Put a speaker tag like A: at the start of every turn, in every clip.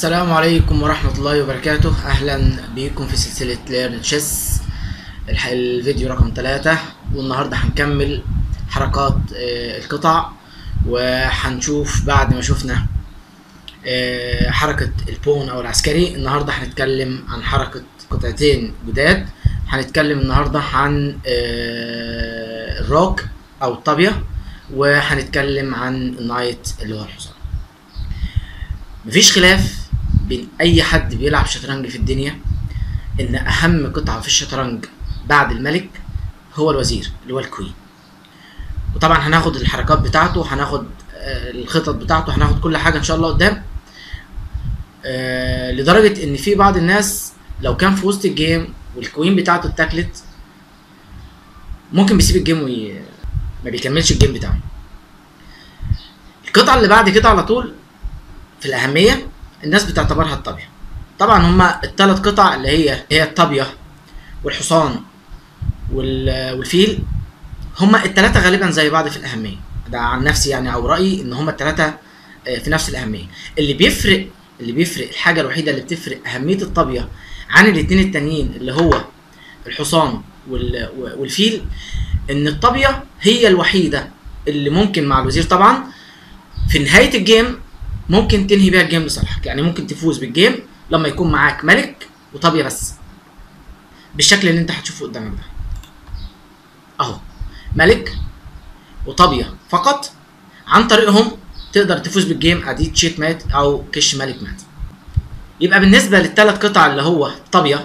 A: السلام عليكم ورحمة الله وبركاته أهلا بيكم في سلسلة ليرن تشيس الفيديو رقم ثلاثة والنهاردة هنكمل حركات آه، القطع وهنشوف بعد ما شفنا آه، حركة البون أو العسكري النهاردة هنتكلم عن حركة قطعتين جداد هنتكلم النهاردة عن آه، الروك أو الطابية وهنتكلم عن النايت اللي هو الحصان مفيش خلاف بين اي حد بيلعب شطرنج في الدنيا ان اهم قطعه في الشطرنج بعد الملك هو الوزير اللي هو الكوين وطبعا هناخد الحركات بتاعته هناخد آه، الخطط بتاعته هناخد كل حاجه ان شاء الله قدام آه، لدرجه ان في بعض الناس لو كان في وسط الجيم والكوين بتاعته اتاكلت ممكن بيسيب الجيم وي... ما بيكملش الجيم بتاعه القطعه اللي بعد كده على طول في الأهمية الناس بتعتبرها الطابية طبعا هما الثلاث قطع اللي هي هي الطابية والحصان وال- والفيل هما الثلاثة غالبا زي بعض في الأهمية ده عن نفسي يعني أو رأيي إن هما الثلاثة آه، في نفس الأهمية اللي بيفرق اللي بيفرق الحاجة الوحيدة اللي بتفرق أهمية الطابية عن الاتنين التانيين اللي هو الحصان وال- والفيل إن الطابية هي الوحيدة اللي ممكن مع الوزير طبعا في نهاية الجيم ممكن تنهي بيها الجيم لصالحك يعني ممكن تفوز بالجيم لما يكون معاك ملك وطابية بس بالشكل اللي انت هتشوفه قدامك ده اهو ملك وطابية فقط عن طريقهم تقدر تفوز بالجيم ادي تشيت مات او كش ملك مات يبقى بالنسبة للثلاث قطع اللي هو طابية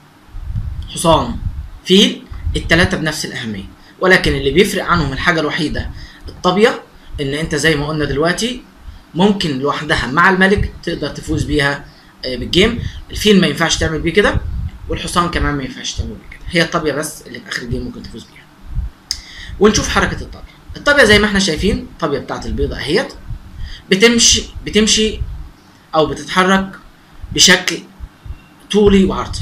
A: حصان فيل التلاتة بنفس الأهمية ولكن اللي بيفرق عنهم الحاجة الوحيدة الطابية إن أنت زي ما قلنا دلوقتي ممكن لوحدها مع الملك تقدر تفوز بيها آه، بالجيم الفيل ما ينفعش تعمل بيه كده والحصان كمان ما ينفعش تعمل بيه كده هي الطابية بس اللي في آخر الجيم ممكن تفوز بيها ونشوف حركة الطابية الطابية زي ما احنا شايفين الطابية بتاعت البيضة اهيت بتمشي بتمشي أو بتتحرك بشكل طولي وعرضي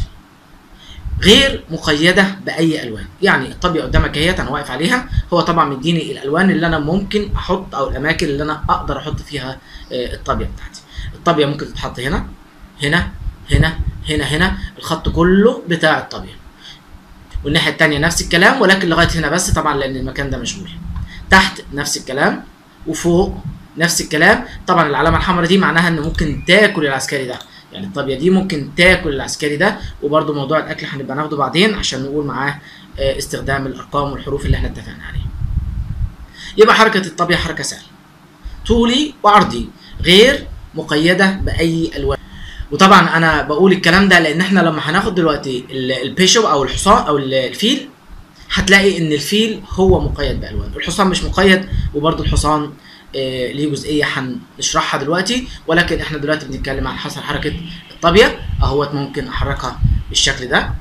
A: غير مقيده باي الوان يعني الطابيه قدامك اهيت انا واقف عليها هو طبعا مديني الالوان اللي انا ممكن احط او الاماكن اللي انا اقدر احط فيها آه، الطابيه بتاعتي الطابيه ممكن تتحط هنا هنا هنا هنا هنا الخط كله بتاع الطابيه والناحيه التانية نفس الكلام ولكن لغايه هنا بس طبعا لان المكان ده مشغول تحت نفس الكلام وفوق نفس الكلام طبعا العلامه الحمراء دي معناها ان ممكن تاكل العسكري ده يعني الطابيه دي ممكن تاكل العسكري ده وبرده موضوع الاكل هنبقى ناخده بعدين عشان نقول معاه آه، استخدام الارقام والحروف اللي احنا اتفقنا عليها يبقى حركه الطابيه حركه سهله طولي وعرضي غير مقيده باي الوان وطبعا انا بقول الكلام ده لان احنا لما هناخد دلوقتي ال- البيشو او الحصان او ال- الفيل هتلاقي ان الفيل هو مقيد بالوان الحصان مش مقيد وبرده الحصان آه، ليه جزئيه هنشرحها دلوقتي ولكن احنا دلوقتي بنتكلم عن حصر حركه الطابيه اهوت ممكن احركها بالشكل ده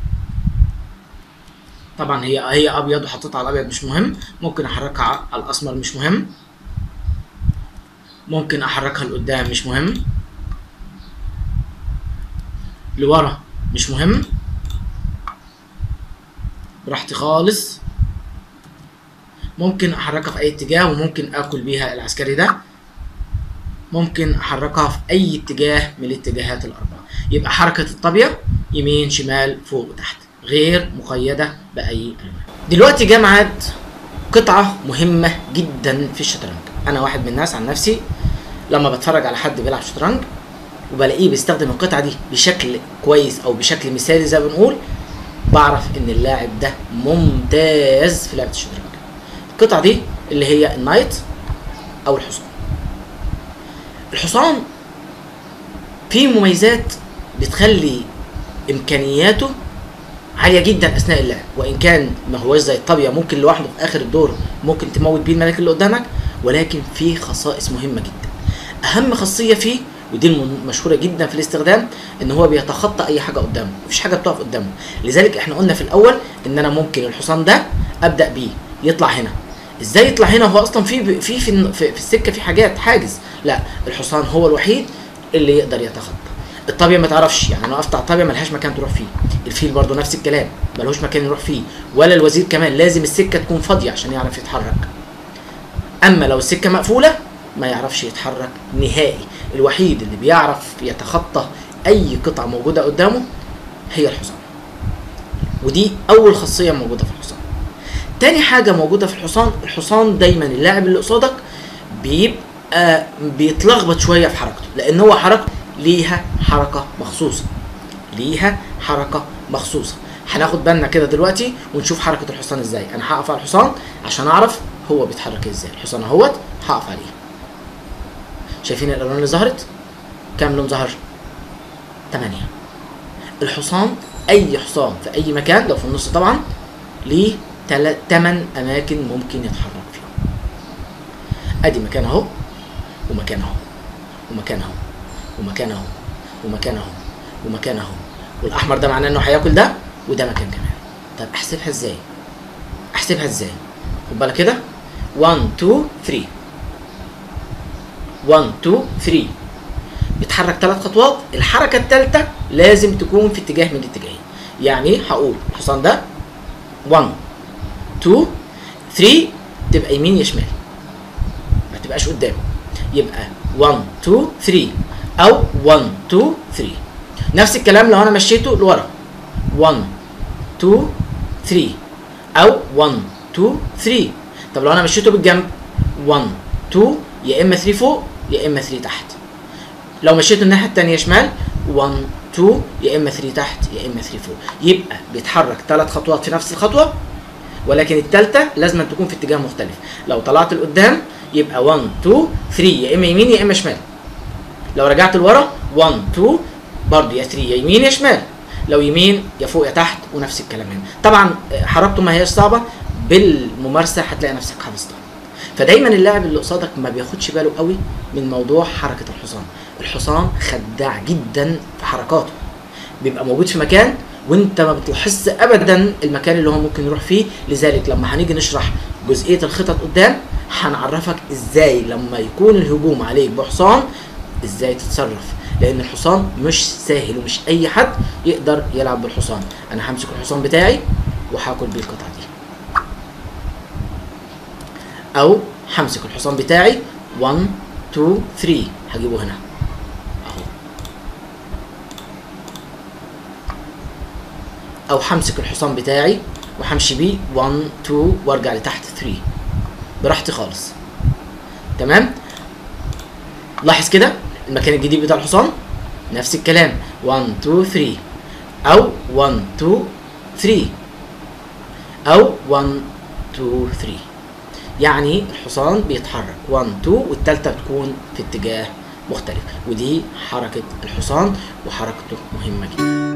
A: طبعا هي هي ابيض وحطيتها على الابيض مش مهم ممكن احركها على الاسمر مش مهم ممكن احركها لقدام مش مهم لورا مش مهم براحتي خالص ممكن احركها في اي اتجاه وممكن اكل بيها العسكري ده ممكن احركها في اي اتجاه من الاتجاهات الاربعه يبقى حركه الطابيه يمين شمال فوق وتحت غير مقيده باي الوان دلوقتي جه ميعاد قطعه مهمه جدا في الشطرنج انا واحد من الناس عن نفسي لما بتفرج على حد بيلعب شطرنج وبلاقيه بيستخدم القطعه دي بشكل كويس او بشكل مثالي زي ما بنقول بعرف ان اللاعب ده ممتاز في لعبه الشطرنج القطعه دي اللي هي النايت او الحصان الحصان فيه مميزات بتخلي امكانياته عاليه جدا اثناء اللعب وان كان ما هوش زي الطابيه ممكن لوحده في اخر الدور ممكن تموت بيه الملك اللي قدامك ولكن فيه خصائص مهمه جدا اهم خاصيه فيه ودي الم- مشهوره جدا في الاستخدام ان هو بيتخطى اي حاجه قدامه مفيش حاجه بتقف قدامه لذلك احنا قلنا في الاول ان انا ممكن الحصان ده ابدا بيه يطلع هنا ازاي يطلع هنا هو اصلا في في في, الن- في, في السكه في حاجات حاجز لا الحصان هو الوحيد اللي يقدر يتخطى الطابيه ما تعرفش يعني انا وقفت على الطابيه ملهاش مكان تروح فيه الفيل برضو نفس الكلام ملهوش مكان يروح فيه ولا الوزير كمان لازم السكه تكون فاضيه عشان يعرف يتحرك اما لو السكه مقفوله ما يعرفش يتحرك نهائي الوحيد اللي بيعرف يتخطى اي قطعه موجوده قدامه هي الحصان ودي اول خاصيه موجوده في الحصان تاني حاجه موجوده في الحصان الحصان دايما اللاعب اللي قصادك بيبقى بيتلخبط شويه في حركته لان هو حركته ليها حركه مخصوصه ليها حركه مخصوصه هناخد بالنا كده دلوقتي ونشوف حركه الحصان ازاي انا هقف على الحصان عشان اعرف هو بيتحرك ازاي الحصان اهوت هقف عليه شايفين الالوان اللي ظهرت كام لون ظهر 8 الحصان اي حصان في اي مكان لو في النص طبعا ليه 8 اماكن ممكن يتحرك فيهم ادي مكان اهو ومكان اهو ومكان اهو ومكان اهو ومكان اهو ومكان اهو والاحمر ده معناه انه هياكل ده وده مكان كمان طب احسبها ازاي احسبها ازاي خد بالك كده 1 2 3 1 2 3 بيتحرك ثلاث خطوات الحركه الثالثه لازم تكون في اتجاه من الاتجاهين يعني هقول الحصان ده 1 2 3 تبقى يمين يا شمال ما تبقاش قدامه يبقى 1 2 3 او 1 2 3 نفس الكلام لو انا مشيته لورا 1 2 3 او 1 2 3 طب لو انا مشيته بالجنب 1 2 يا اما 3 فوق يا اما 3 تحت لو مشيته الناحيه الثانيه شمال 1 2 يا اما 3 تحت يا اما 3 فوق يبقى بيتحرك ثلاث خطوات في نفس الخطوه ولكن الثالثه لازم تكون في اتجاه مختلف لو طلعت لقدام يبقى 1 2 3 يا اما يمين يا اما شمال لو رجعت لورا 1 2 برضه يا 3 يا يمين يا شمال لو يمين يا فوق يا تحت ونفس الكلام هنا طبعا حركته ما هياش صعبه بالممارسه هتلاقي نفسك حافظتها فدايما اللاعب اللي قصادك ما بياخدش باله قوي من موضوع حركه الحصان الحصان خداع جدا في حركاته بيبقى موجود في مكان وانت ما بتلاحظش ابدا المكان اللي هو ممكن يروح فيه لذلك لما هنيجي نشرح جزئيه الخطط قدام هنعرفك ازاي لما يكون الهجوم عليك بحصان ازاي تتصرف لان الحصان مش سهل ومش اي حد يقدر يلعب بالحصان انا همسك الحصان بتاعي وهاكل بيه القطعه دي او همسك الحصان بتاعي 1 2 3 هجيبه هنا اهو او همسك الحصان بتاعي وهمشي بيه 1 2 وارجع لتحت 3 براحتي خالص تمام لاحظ كده المكان الجديد بتاع الحصان نفس الكلام 1 2 3 او 1 2 3 او 1 2 3 يعني الحصان بيتحرك 1 2 والثالثه بتكون في اتجاه مختلف ودي حركه الحصان وحركته مهمه جدا